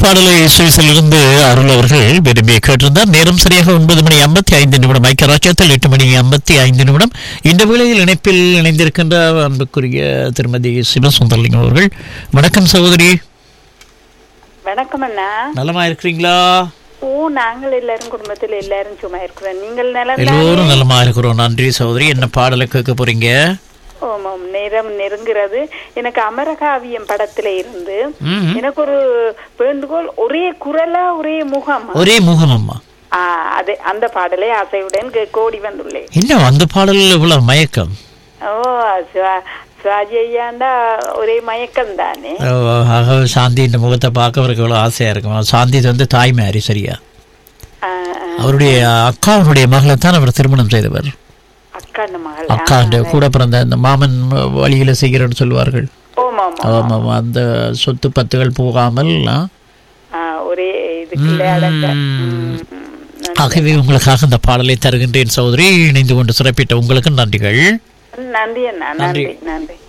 பாடலை சுவிஸிலிருந்து அருள் அவர்கள் விரும்பி கேட்டிருந்தார் நேரம் சரியாக ஒன்பது மணி ஐம்பத்தி ஐந்து நிமிடம் ஐக்கியராட்சியத்தில் எட்டு மணி ஐம்பத்தி ஐந்து நிமிடம் இந்த வேளையில் இணைப்பில் இணைந்திருக்கின்ற அன்புக்குரிய திருமதி சிவசுந்தரலிங்கம் அவர்கள் வணக்கம் சகோதரி வணக்கம் அண்ணா நலமா இருக்கிறீங்களா ஓ நாங்கள் எல்லாரும் குடும்பத்தில் எல்லாரும் சும்மா இருக்கிறோம் நீங்கள் நலம் எல்லோரும் நலமா இருக்கிறோம் நன்றி சகோதரி என்ன பாடலை கேட்க போறீங்க ஓமாம் நேரம் நெருங்கிறது எனக்கு அமரகாவியம் படத்துல இருந்து ம். எனக்கு ஒரு வேண்டுகோள் ஒரே குரலா ஒரே முகம் ஒரே முகம் அம்மா ஆ, அது அந்த பாடலை ஆசையுடன் கே- கோடி வந்துள்ளேன் என்ன அந்த பாடலில் இவ்வளவு மயக்கம் ஓ சிவா- சிவாஜி ஐயாண்டா ஒரே மயக்கம் தானே ஓ, ஆக சாந்தி இந்த முகத்தை பார்க்க அவருக்கு எவ்வளோ ஆசையா இருக்கும் சாந்தி இது வந்து தாய்மாரி சரியா ஆ, ஆ. அவருடைய அக்காவுடைய மகளை தான் அவர் திருமணம் செய்தவர் அக்கா அந்த மகள் அக்கா அந்த கூட பிறந்த அந்த மாமன் வழியில செய்கிறன்னு சொல்வார்கள் ஓமாம் ஆமாம் அந்த சொத்து பத்துகள் போகாமல் ஆ, ஒரே இதுக்குள்ள அடங்க ம், ம். ஆகவே உங்களுக்காக அந்த பாடலை தருகின்றேன் சகோதரி இணைந்து கொண்டு சிறப்பிட்ட உங்களுக்கு நன்றிகள் நன்றி அண்ணா நன்றி நன்றி